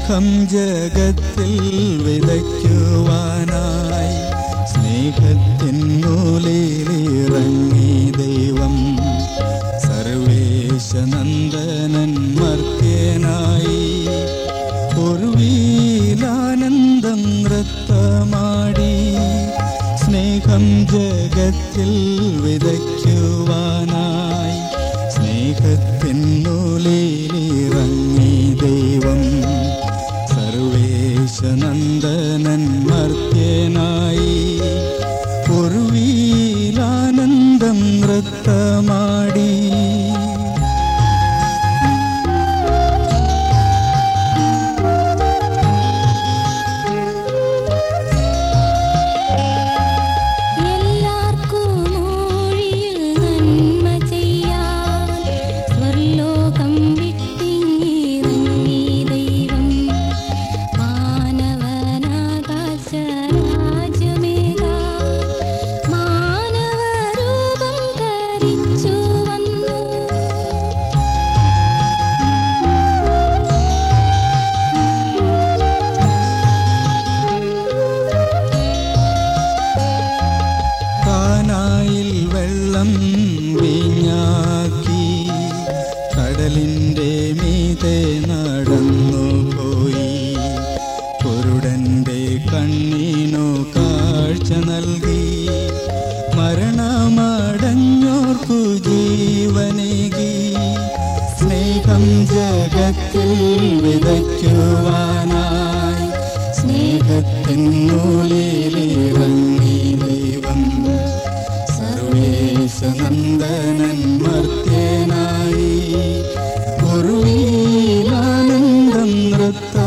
സ്നേഹം ജഗത്തിൽ വിതയ്ക്കുവാനായി സ്നേഹത്തിൻ നൂലിലിറങ്ങി ദൈവം സർവേശനന്ദനൻ മർത്യനായി ഒരു വീലാനന്ദം നൃത്തമാടി സ്നേഹം ജഗത്തിൽ വിതയ്ക്കുവാനായി സ്നേഹത്തിൻ നൂലിലിറങ്ങി ദൈവം സർവേശനന്ദനൻ മർത്യനായി ഒരു വീലാനന്ദം നൃത്തമാടി എല്ലാവർക്കും ഊഴിയിൽ നന്മ ചെയ്യാൻ സ്വർലോകം വിട്ടിങ്ങിറങ്ങി ദൈവം മാനവനാകാശ രാജ്യമേകാൻ മാനവരൂപം ധരിച്ചു വന്നു കാനായിൽ വെള്ളം വീഞ്ഞാക്കി കടലിൻ്റെ മീതെ നടന്നു പോയി കുരുടന്റെ കണ്ണിനു കാഴ്ച നൽകി മരണമടഞ്ഞോർക്കു ജീവനേകി സ്നേഹം ജഗത്തിൽ വിതയ്ക്കുവാനായി സ്നേഹത്തിൻ നൂലിലിറങ്ങി ദൈവം സർവേശനന്ദനൻ മർത്യനായി കുറുവീലാനന്ദം നൃത്ത